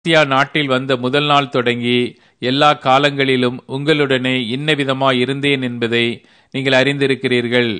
Asia நாட்டில் வந்த முதல் நாள் தொடங்கி எல்லா காலங்களிலும் உங்களுடனே இன்ன விதமாய் இருந்தேன் என்பதை நீங்கள் அறிந்திருக்கிறீர்கள்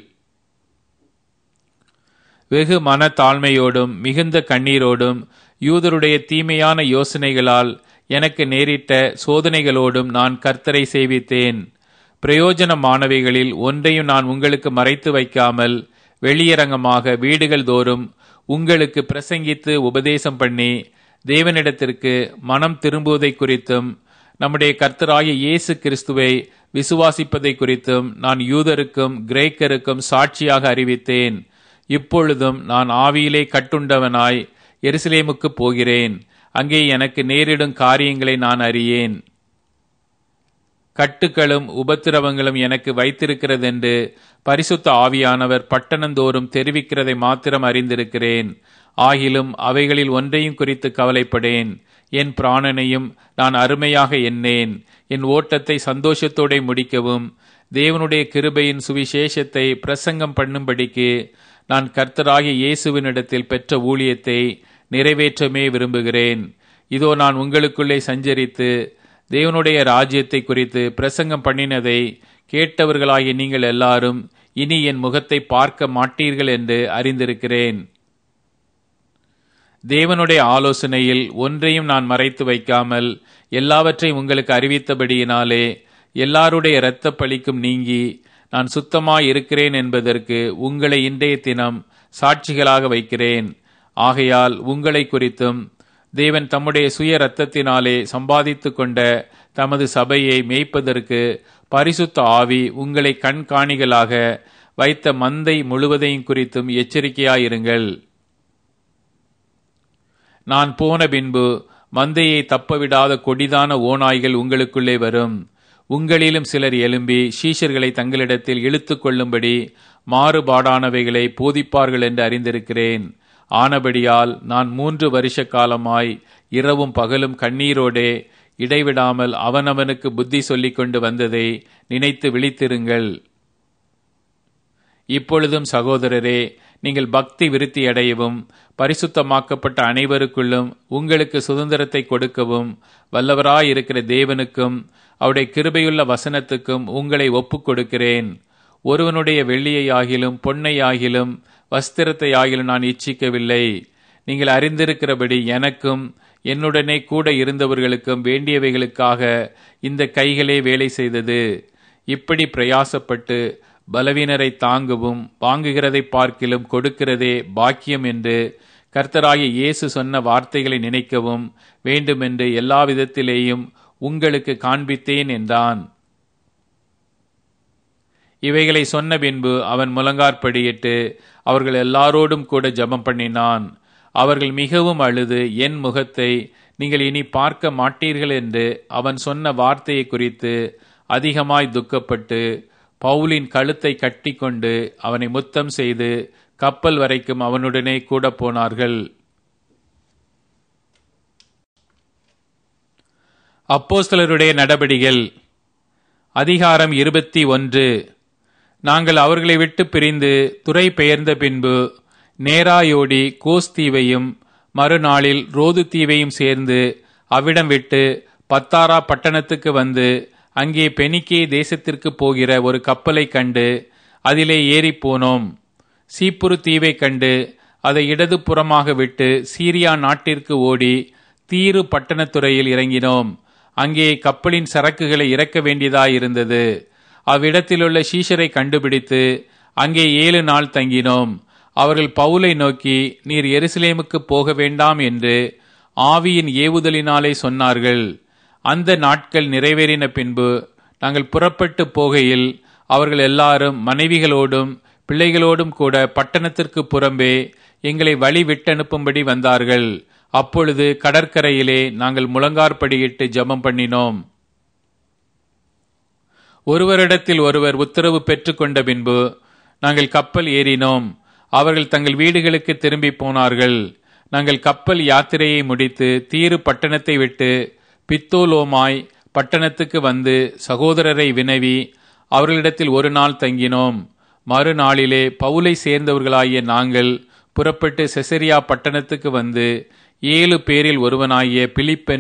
வெகு மன தாழ்மையோடும் மிகுந்த கண்ணீரோடும் யூதருடைய தீமையான யோசனைகளால் எனக்கு நேரிட்ட சோதனைகளோடும் நான் கர்த்தரை சேவித்தேன் பிரயோஜனமானவைகளில் ஒன்றையும் நான் உங்களுக்கு மறைத்து வைக்காமல் வெளியரங்கமாக வீடுகள் தோறும் உங்களுக்கு பிரசங்கித்து உபதேசம் பண்ணி தேவனிடத்திற்கு மனம் திரும்புவதை குறித்தும் நம்முடைய கர்த்தராகிய இயேசு கிறிஸ்துவை விசுவாசிப்பதை குறித்தும் நான் யூதருக்கும் கிரேக்கருக்கும் சாட்சியாக அறிவித்தேன் இப்பொழுதும் நான் ஆவியிலே கட்டுண்டவனாய் எருசலேமுக்கு போகிறேன் அங்கே எனக்கு நேரிடும் காரியங்களை நான் அறியேன் கட்டுகளும் உபத்திரவங்களும் எனக்கு வைத்திருக்கிறதென்று பரிசுத்த ஆவியானவர் பட்டணந்தோறும் தெரிவிக்கிறதை மாத்திரம் அறிந்திருக்கிறேன் ஆகிலும் அவைகளில் ஒன்றையும் குறித்து கவலைப்படேன் என் பிராணனையும் நான் அருமையாக எண்ணேன் என் ஓட்டத்தை சந்தோஷத்தோടെ முடிக்கவும் தேவனுடைய கிருபையின் சுவிசேஷத்தை பிரசங்கம் பண்ணும்படிக்கு நான் கர்த்தராகிய இயேசுவினிடத்தில் பெற்ற ஊழியத்தை நிறைவேற்றமே விரும்புகிறேன் இதோ நான் உங்களுக்குள்ளே சஞ்சரித்து தேவனுடைய ராஜ்யத்தை குறித்து பிரசங்கம் பண்ணினதை கேட்டவர்களாகிய நீங்கள் எல்லாரும் இனி என் முகத்தை பார்க்க மாட்டீர்கள் என்று அறிந்திருக்கிறேன் தேவனுடைய ஆலோசனையில் ஒன்றையும் நான் மறைத்து வைக்காமல் எல்லாவற்றையும் உங்களுக்கு அறிவித்தபடியினாலே எல்லாருடைய இரத்த பழிக்கும் நீங்கி நான் சுத்தமாய் இருக்கிறேன் என்பதற்கு உங்களை இன்றைய தினம் சாட்சிகளாக வைக்கிறேன் ஆகையால் உங்களை குறித்தும் தேவன் தம்முடைய சுய இரத்தத்தினாலே சம்பாதித்து கொண்ட தமது சபையை மேய்ப்பதற்கு பரிசுத்த ஆவி உங்களை கண்காணிகளாக வைத்த மந்தை முழுவதையும் குறித்தும் எச்சரிக்கையாயிருங்கள் நான் போன பின்பு மந்தையை தப்பவிடாத கொடிதான ஓநாய்கள் உங்களுக்குள்ளே வரும் உங்களிலும் சிலர் எழும்பி சீஷர்களை தங்களிடத்தில் இழுத்து கொள்ளும்படி மாறுபாடானவைகளை போதிப்பார்கள் என்று அறிந்திருக்கிறேன் ஆனபடியால் நான் மூன்று வருஷ காலமாய் இரவும் பகலும் கண்ணீரோடே இடைவிடாமல் அவனவனுக்கு புத்தி சொல்லிக் கொண்டு வந்ததை நினைத்து விழித்திருங்கள் இப்பொழுதும் சகோதரரே நீங்கள் பக்தி விருத்தி அடையவும் பரிசுத்தமாக்கப்பட்ட அனைவருக்குள்ளும் உங்களுக்கு சுதந்திரத்தை கொடுக்கவும் வல்லவராயிருக்கிற தேவனுக்கும் அவருடைய கிருபையுள்ள வசனத்துக்கும் உங்களை ஒப்புக் கொடுக்கிறேன் ஒருவனுடைய வெள்ளியை ஆகிலும் பொன்னை ஆகிலும் வஸ்திரத்தை ஆகிலும் நான் இச்சிக்கவில்லை நீங்கள் அறிந்திருக்கிறபடி எனக்கும் என்னுடனே கூட இருந்தவர்களுக்கும் வேண்டியவைகளுக்காக இந்த கைகளே வேலை செய்தது இப்படி பிரயாசப்பட்டு பலவீனரை தாங்கவும் வாங்குகிறதை பார்க்கிலும் கொடுக்கிறதே பாக்கியம் என்று கர்த்தராகிய இயேசு சொன்ன வார்த்தைகளை நினைக்கவும் வேண்டுமென்று எல்லா விதத்திலேயும் உங்களுக்கு காண்பித்தேன் என்றான் இவைகளை சொன்ன பின்பு அவன் முழங்கார்படியிட்டு அவர்கள் எல்லாரோடும் கூட ஜபம் பண்ணினான் அவர்கள் மிகவும் அழுது என் முகத்தை நீங்கள் இனி பார்க்க மாட்டீர்கள் என்று அவன் சொன்ன வார்த்தையை குறித்து அதிகமாய் துக்கப்பட்டு பவுலின் கழுத்தை கட்டிக்கொண்டு அவனை முத்தம் செய்து கப்பல் வரைக்கும் அவனுடனே கூட போனார்கள் அப்போஸ்தலருடைய நடபடிகள் அதிகாரம் இருபத்தி ஒன்று நாங்கள் அவர்களை விட்டு பிரிந்து துறை பெயர்ந்த பின்பு நேராயோடி கோஸ் தீவையும் மறுநாளில் ரோது தீவையும் சேர்ந்து அவ்விடம் விட்டு பத்தாரா பட்டணத்துக்கு வந்து அங்கே பெனிக்கே தேசத்திற்கு போகிற ஒரு கப்பலை கண்டு அதிலே ஏறி போனோம் சீப்புரு தீவை கண்டு அதை இடது புறமாக விட்டு சீரியா நாட்டிற்கு ஓடி தீரு பட்டணத்துறையில் இறங்கினோம் அங்கே கப்பலின் சரக்குகளை இறக்க வேண்டியதாயிருந்தது அவ்விடத்திலுள்ள சீஷரை கண்டுபிடித்து அங்கே ஏழு நாள் தங்கினோம் அவர்கள் பவுலை நோக்கி நீர் எருசலேமுக்கு போக வேண்டாம் என்று ஆவியின் ஏவுதலினாலே சொன்னார்கள் அந்த நாட்கள் நிறைவேறின பின்பு நாங்கள் புறப்பட்டு போகையில் அவர்கள் எல்லாரும் மனைவிகளோடும் பிள்ளைகளோடும் கூட பட்டணத்திற்கு புறம்பே எங்களை வழி விட்டனுப்பும்படி வந்தார்கள் அப்பொழுது கடற்கரையிலே நாங்கள் முழங்கார்படியிட்டு ஜபம் பண்ணினோம் ஒருவரிடத்தில் ஒருவர் உத்தரவு பெற்றுக்கொண்ட பின்பு நாங்கள் கப்பல் ஏறினோம் அவர்கள் தங்கள் வீடுகளுக்கு திரும்பி போனார்கள் நாங்கள் கப்பல் யாத்திரையை முடித்து தீரு பட்டணத்தை விட்டு பித்தோலோமாய் பட்டணத்துக்கு வந்து சகோதரரை வினவி அவர்களிடத்தில் ஒரு நாள் தங்கினோம் மறுநாளிலே பவுலை சேர்ந்தவர்களாகிய நாங்கள் புறப்பட்டு செசரியா பட்டணத்துக்கு வந்து ஏழு பேரில் ஒருவனாகிய பிலிப்பென்